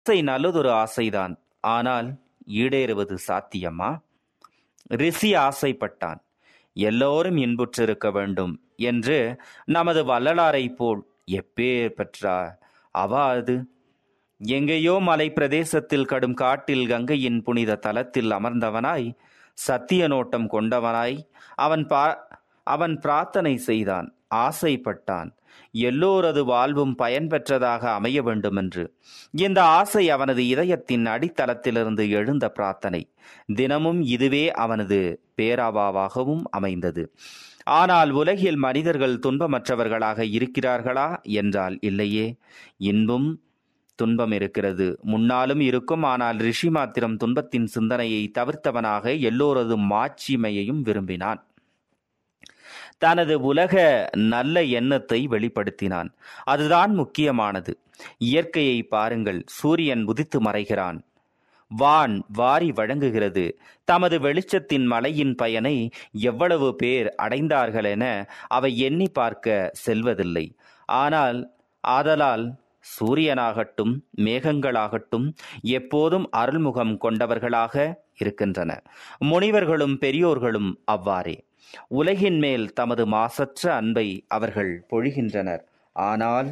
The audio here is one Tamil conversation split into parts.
ஆசை நல்லதொரு ஆசைதான் ஆனால் ஈடேறுவது சாத்தியமா ரிஷி ஆசைப்பட்டான் எல்லோரும் இன்புற்றிருக்க வேண்டும் என்று நமது வள்ளலாரை போல் எப்பேர் பெற்றார் அவா அது எங்கேயோ மலை பிரதேசத்தில் கடும் காட்டில் கங்கையின் புனித தலத்தில் அமர்ந்தவனாய் சத்திய நோட்டம் கொண்டவனாய் அவன் பா அவன் பிரார்த்தனை செய்தான் ஆசைப்பட்டான் எல்லோரது வாழ்வும் பயன் பெற்றதாக அமைய வேண்டுமென்று இந்த ஆசை அவனது இதயத்தின் அடித்தளத்திலிருந்து எழுந்த பிரார்த்தனை தினமும் இதுவே அவனது பேராவாவாகவும் அமைந்தது ஆனால் உலகில் மனிதர்கள் துன்பமற்றவர்களாக இருக்கிறார்களா என்றால் இல்லையே இன்பம் துன்பம் இருக்கிறது முன்னாலும் இருக்கும் ஆனால் ரிஷி மாத்திரம் துன்பத்தின் சிந்தனையை தவிர்த்தவனாக எல்லோரது மாட்சிமையையும் விரும்பினான் தனது உலக நல்ல எண்ணத்தை வெளிப்படுத்தினான் அதுதான் முக்கியமானது இயற்கையை பாருங்கள் சூரியன் உதித்து மறைகிறான் வான் வாரி வழங்குகிறது தமது வெளிச்சத்தின் மலையின் பயனை எவ்வளவு பேர் அடைந்தார்கள் என அவை எண்ணி பார்க்க செல்வதில்லை ஆனால் ஆதலால் சூரியனாகட்டும் மேகங்களாகட்டும் எப்போதும் அருள்முகம் கொண்டவர்களாக இருக்கின்றன முனிவர்களும் பெரியோர்களும் அவ்வாறே உலகின் மேல் தமது மாசற்ற அன்பை அவர்கள் பொழிகின்றனர் ஆனால்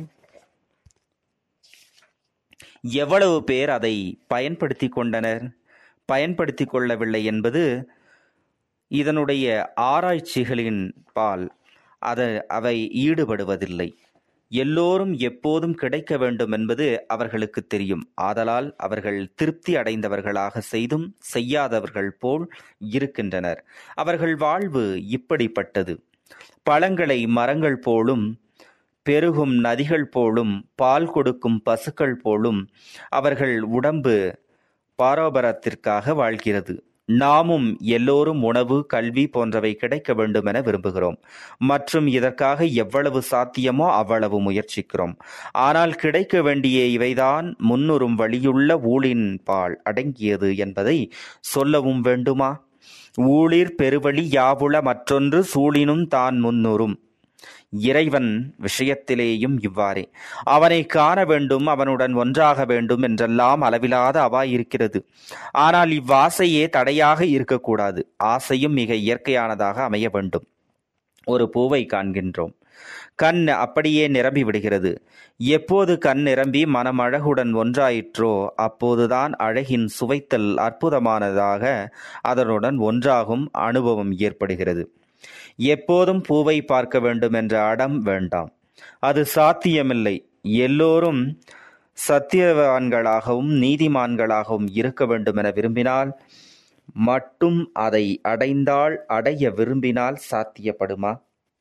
எவ்வளவு பேர் அதை பயன்படுத்தி கொண்டனர் பயன்படுத்தி கொள்ளவில்லை என்பது இதனுடைய ஆராய்ச்சிகளின் பால் அத அவை ஈடுபடுவதில்லை எல்லோரும் எப்போதும் கிடைக்க வேண்டும் என்பது அவர்களுக்கு தெரியும் ஆதலால் அவர்கள் திருப்தி அடைந்தவர்களாக செய்தும் செய்யாதவர்கள் போல் இருக்கின்றனர் அவர்கள் வாழ்வு இப்படிப்பட்டது பழங்களை மரங்கள் போலும் பெருகும் நதிகள் போலும் பால் கொடுக்கும் பசுக்கள் போலும் அவர்கள் உடம்பு பாரோபரத்திற்காக வாழ்கிறது நாமும் எல்லோரும் உணவு கல்வி போன்றவை கிடைக்க வேண்டும் என விரும்புகிறோம் மற்றும் இதற்காக எவ்வளவு சாத்தியமோ அவ்வளவு முயற்சிக்கிறோம் ஆனால் கிடைக்க வேண்டிய இவைதான் முன்னுறும் வழியுள்ள ஊழின் பால் அடங்கியது என்பதை சொல்லவும் வேண்டுமா ஊழிர் பெருவழி யாவுள மற்றொன்று சூழினும் தான் முன்னுறும் இறைவன் விஷயத்திலேயும் இவ்வாறே அவனை காண வேண்டும் அவனுடன் ஒன்றாக வேண்டும் என்றெல்லாம் அளவிலாத அவா இருக்கிறது ஆனால் இவ்வாசையே தடையாக இருக்கக்கூடாது ஆசையும் மிக இயற்கையானதாக அமைய வேண்டும் ஒரு பூவை காண்கின்றோம் கண் அப்படியே நிரம்பி விடுகிறது எப்போது கண் நிரம்பி மனம் அழகுடன் ஒன்றாயிற்றோ அப்போதுதான் அழகின் சுவைத்தல் அற்புதமானதாக அதனுடன் ஒன்றாகும் அனுபவம் ஏற்படுகிறது எப்போதும் பூவை பார்க்க வேண்டும் என்ற அடம் வேண்டாம் அது சாத்தியமில்லை எல்லோரும் சத்தியவான்களாகவும் நீதிமான்களாகவும் இருக்க வேண்டும் என விரும்பினால் மட்டும் அதை அடைந்தால் அடைய விரும்பினால் சாத்தியப்படுமா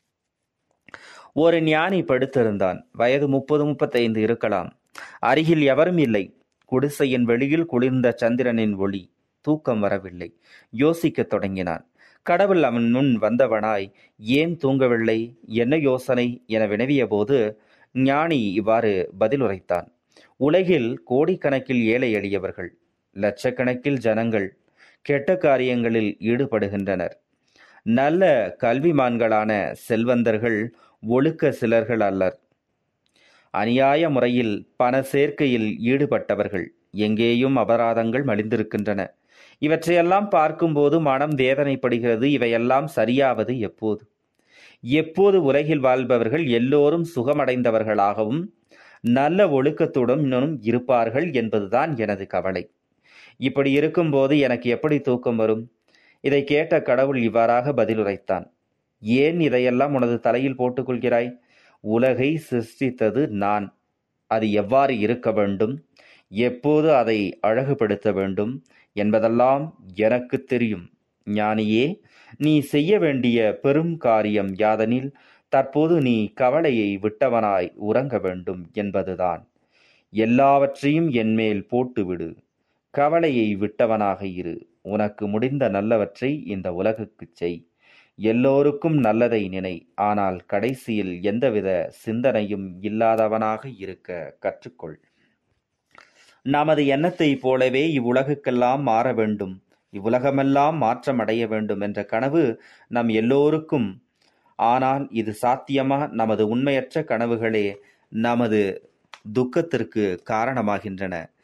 ஒரு ஞானி படுத்திருந்தான் வயது முப்பது முப்பத்தைந்து இருக்கலாம் அருகில் எவரும் இல்லை குடிசையின் வெளியில் குளிர்ந்த சந்திரனின் ஒளி தூக்கம் வரவில்லை யோசிக்கத் தொடங்கினான் கடவுள் அவன் முன் வந்தவனாய் ஏன் தூங்கவில்லை என்ன யோசனை என வினவிய போது ஞானி இவ்வாறு பதிலுரைத்தான் உலகில் கோடிக்கணக்கில் ஏழை எளியவர்கள் லட்சக்கணக்கில் ஜனங்கள் கெட்ட காரியங்களில் ஈடுபடுகின்றனர் நல்ல கல்விமான்களான செல்வந்தர்கள் ஒழுக்க சிலர்கள் அல்லர் அநியாய முறையில் பண சேர்க்கையில் ஈடுபட்டவர்கள் எங்கேயும் அபராதங்கள் மலிந்திருக்கின்றன இவற்றையெல்லாம் பார்க்கும்போது மனம் வேதனைப்படுகிறது இவையெல்லாம் சரியாவது எப்போது எப்போது உலகில் வாழ்பவர்கள் எல்லோரும் சுகமடைந்தவர்களாகவும் நல்ல ஒழுக்கத்துடனும் இருப்பார்கள் என்பதுதான் எனது கவலை இப்படி இருக்கும்போது எனக்கு எப்படி தூக்கம் வரும் இதை கேட்ட கடவுள் இவ்வாறாக பதிலுரைத்தான் ஏன் இதையெல்லாம் உனது தலையில் போட்டுக்கொள்கிறாய் உலகை சிருஷ்டித்தது நான் அது எவ்வாறு இருக்க வேண்டும் எப்போது அதை அழகுபடுத்த வேண்டும் என்பதெல்லாம் எனக்கு தெரியும் ஞானியே நீ செய்ய வேண்டிய பெரும் காரியம் யாதெனில் தற்போது நீ கவலையை விட்டவனாய் உறங்க வேண்டும் என்பதுதான் எல்லாவற்றையும் என்மேல் போட்டுவிடு கவலையை விட்டவனாக இரு உனக்கு முடிந்த நல்லவற்றை இந்த உலகுக்குச் செய் எல்லோருக்கும் நல்லதை நினை ஆனால் கடைசியில் எந்தவித சிந்தனையும் இல்லாதவனாக இருக்க கற்றுக்கொள் நமது எண்ணத்தைப் போலவே இவ்வுலகுக்கெல்லாம் மாற வேண்டும் இவ்வுலகமெல்லாம் மாற்றம் அடைய வேண்டும் என்ற கனவு நம் எல்லோருக்கும் ஆனால் இது சாத்தியமா நமது உண்மையற்ற கனவுகளே நமது துக்கத்திற்கு காரணமாகின்றன